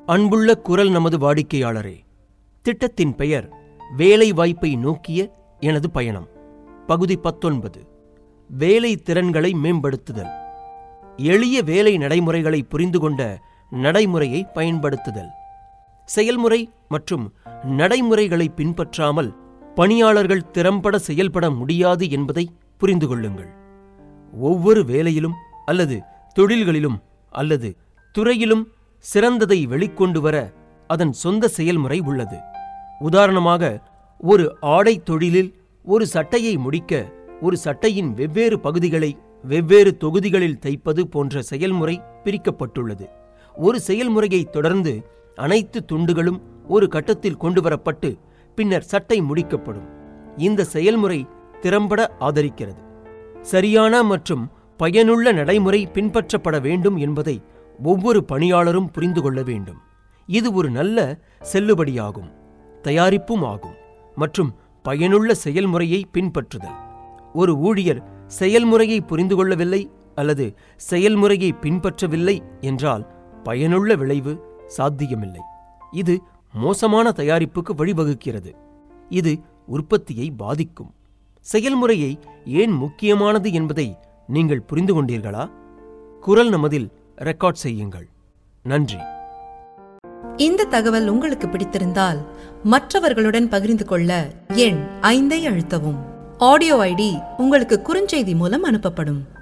அன்புள்ள குரல் நமது வாடிக்கையாளரே திட்டத்தின் பெயர் வேலை வாய்ப்பை நோக்கிய எனது பயணம் பகுதி பத்தொன்பது வேலை திறன்களை மேம்படுத்துதல் எளிய வேலை நடைமுறைகளை புரிந்து கொண்ட நடைமுறையை பயன்படுத்துதல் செயல்முறை மற்றும் நடைமுறைகளை பின்பற்றாமல் பணியாளர்கள் திறம்பட செயல்பட முடியாது என்பதை புரிந்து கொள்ளுங்கள் ஒவ்வொரு வேலையிலும் அல்லது தொழில்களிலும் அல்லது துறையிலும் சிறந்ததை வெளிக்கொண்டு வர அதன் சொந்த செயல்முறை உள்ளது உதாரணமாக ஒரு ஆடை தொழிலில் ஒரு சட்டையை முடிக்க ஒரு சட்டையின் வெவ்வேறு பகுதிகளை வெவ்வேறு தொகுதிகளில் தைப்பது போன்ற செயல்முறை பிரிக்கப்பட்டுள்ளது ஒரு செயல்முறையை தொடர்ந்து அனைத்து துண்டுகளும் ஒரு கட்டத்தில் கொண்டு வரப்பட்டு பின்னர் சட்டை முடிக்கப்படும் இந்த செயல்முறை திறம்பட ஆதரிக்கிறது சரியான மற்றும் பயனுள்ள நடைமுறை பின்பற்றப்பட வேண்டும் என்பதை ஒவ்வொரு பணியாளரும் புரிந்து கொள்ள வேண்டும் இது ஒரு நல்ல செல்லுபடியாகும் தயாரிப்பும் ஆகும் மற்றும் பயனுள்ள செயல்முறையை பின்பற்றுதல் ஒரு ஊழியர் செயல்முறையை புரிந்து கொள்ளவில்லை அல்லது செயல்முறையை பின்பற்றவில்லை என்றால் பயனுள்ள விளைவு சாத்தியமில்லை இது மோசமான தயாரிப்புக்கு வழிவகுக்கிறது இது உற்பத்தியை பாதிக்கும் செயல்முறையை ஏன் முக்கியமானது என்பதை நீங்கள் புரிந்து கொண்டீர்களா குரல் நமதில் ரெக்கார்ட் செய்யுங்கள் நன்றி இந்த தகவல் உங்களுக்கு பிடித்திருந்தால் மற்றவர்களுடன் பகிர்ந்து கொள்ள எண் ஐந்தை அழுத்தவும் ஆடியோ ஐடி உங்களுக்கு குறுஞ்செய்தி மூலம் அனுப்பப்படும்